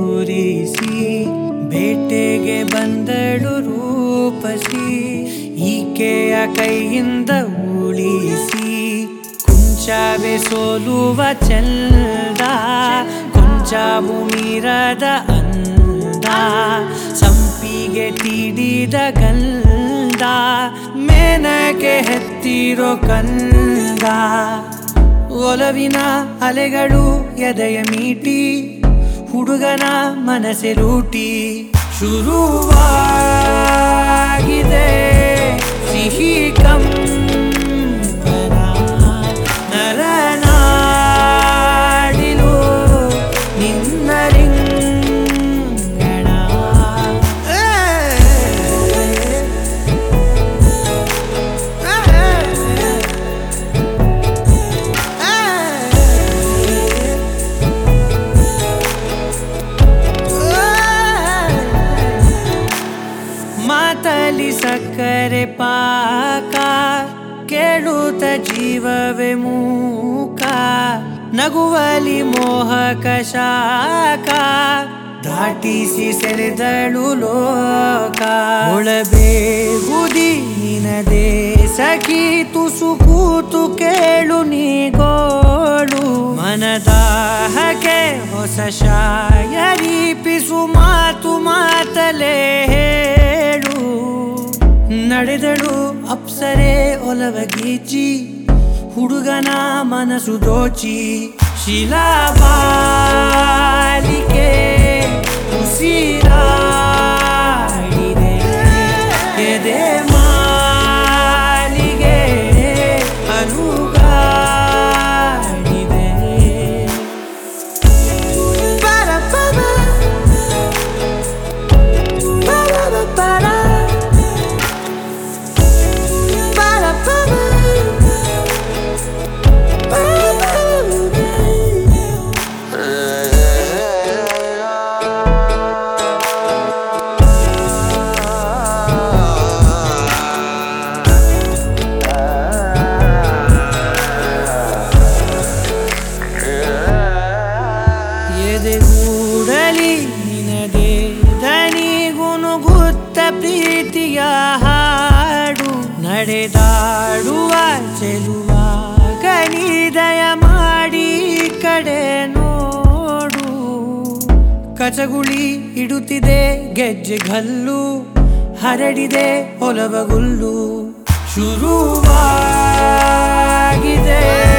ಕೂರಿಸಿ ಬೇಟೆಗೆ ಬಂದಳು ರೂಪಸಿ ಈಕೆಯ ಕೈಯಿಂದ ಉಳಿಸಿ ಕುಂಚವೇ ಸೋಲುವ ಚಂದ ಕೊಂಚವು ಮೀರದ ಅಂದ ಸಂಪಿಗೆ ತೀಡಿದ ಗಂಧ ಮೇನಕ್ಕೆ ಹೆತ್ತಿರೋ ಕಂದ ಒಲವಿನ ಅಲೆಗಳು ಎದೆಯ ಮೀಟಿ ಹುಡುಗನ ಮನಸ್ಸೆ ಲೂಟಿ ಶುರುವಾಗಿದೆ ಸಿಹಿ ಕಂಪನ ನರನಾಡಿಲು ನಿನ್ನ ರಿಂಗಣ ಮಾತಲಿ ಸಕ್ಕರೆ ಪಾಕ ಕೇಳುತ್ತ ಜೀವವೇ ಮೂಕ ನಗುವಲಿ ಮೋಹಕ ಶಾಖ ದಾಟಿಸಿ ಸೆಳೆದಳು ಲೋಕ ಒಳಬೇ ಗುದಿ ನಿನದೇ ಸಖಿ ತುಸು ಕೂತು ಕೇಳು ನೀಗೋಳು ಮನದಾಹಕೆ ಹೊಸ ಶಾಯರಿ ಪಿಸು ಮಾತು ಮಾತಲೇ ಹೇಳು ನಡೆದಳು ಅಪ್ಸರೆ ಒಲವ ಗೀಚಿ ಹುಡುಗನ ಮನಸ್ಸು ದೋಚಿ ಶಿಲಾಬಾಲಿಕೆ ಉಸಿರಾಡಿದೆ ಎದೆ ಮಾಲಿಗೆ ಅನುಗಾಡಿದೆ ಪರಪರ ಪರಪರ ಎದೆಗೂಡಲಿ ನಿನಗೆ ದನಿಗುನುಗುತ್ತ ಪ್ರೀತಿಯ ಹಾಡು ನಡೆದಾಡುವ ಚೆಲುವ ಕನಿದಯ ಮಾಡಿ ಈ ಕಡೆ ನೋಡು ಕಚಗುಳಿ ಇಡುತ್ತಿದೆ ಗೆಜ್ಜೆ ಗಲ್ಲು ಹರಡಿದೆ ಒಲವಗುಲ್ಲು ಶುರುವಾಗಿದೆ